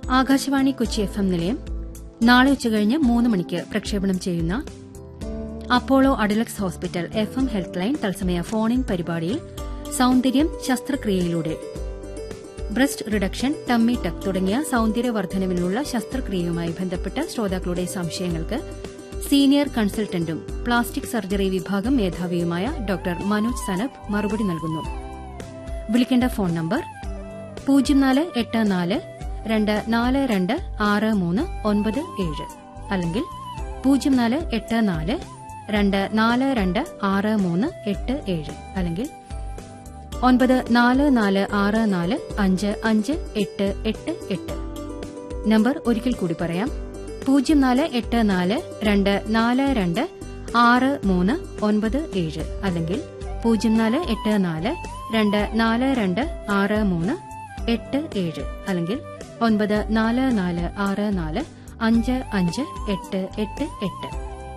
Akashvani Kochi F M നിലയം നാളെ ഉച്ചകഴിഞ്ഞ് മൂന്ന് മണിക്ക് പ്രക്ഷേപണം ചെയ്യുന്ന Apollo Adlux hospital F M health line തത്സമയ ഫോൺ ഇൻ പരിപാടിയിൽ സൌന്ദര്യം ശസ്ത്രക്രിയയിലൂടെ ബ്രസ്റ്റ് റിഡക്ഷൻ ടമ്മി ടക്ക് തുടങ്ങിയ സൌന്ദര്യവർദ്ധനവിനുള്ള ശസ്ത്രക്രിയയുമായി ബന്ധപ്പെട്ട ശ്രോതാക്കളുടെ സംശയങ്ങൾക്ക് സീനിയർ കൺസൾട്ടന്റും പ്ലാസ്റ്റിക് സർജറി വിഭാഗം മേധാവിയുമായ ഡോക്ടർ മനോജ് സനബ് മറുപടി നൽകുന്നു വിളിക്കേണ്ട ഫോൺ നമ്പർ പൂജ്യം നാല് എട്ട് നാല് രണ്ട് നാല് രണ്ട് ആറ് മൂന്ന് ഒൻപത് ഏഴ് അല്ലെങ്കിൽ പൂജ്യം നാല് എട്ട് നാല് രണ്ട് നാല് രണ്ട് ആറ് മൂന്ന് എട്ട് ഏഴ് അല്ലെങ്കിൽ ഒൻപത് നാല് നാല് ആറ് നാല് അഞ്ച് അഞ്ച് എട്ട് എട്ട് എട്ട് നമ്പർ ഒരിക്കൽ കൂടി പറയാം പൂജ്യം നാല് എട്ട് നാല് രണ്ട് നാല് രണ്ട് ആറ് മൂന്ന് ഒൻപത് ഏഴ് അല്ലെങ്കിൽ പൂജ്യം നാല് എട്ട് നാല് രണ്ട് നാല് രണ്ട് ആറ് മൂന്ന് എട്ട് ഏഴ് അല്ലെങ്കിൽ ഒൻപത് നാല് നാല് ആറ് നാല് അഞ്ച് അഞ്ച് എട്ട് എട്ട് എട്ട്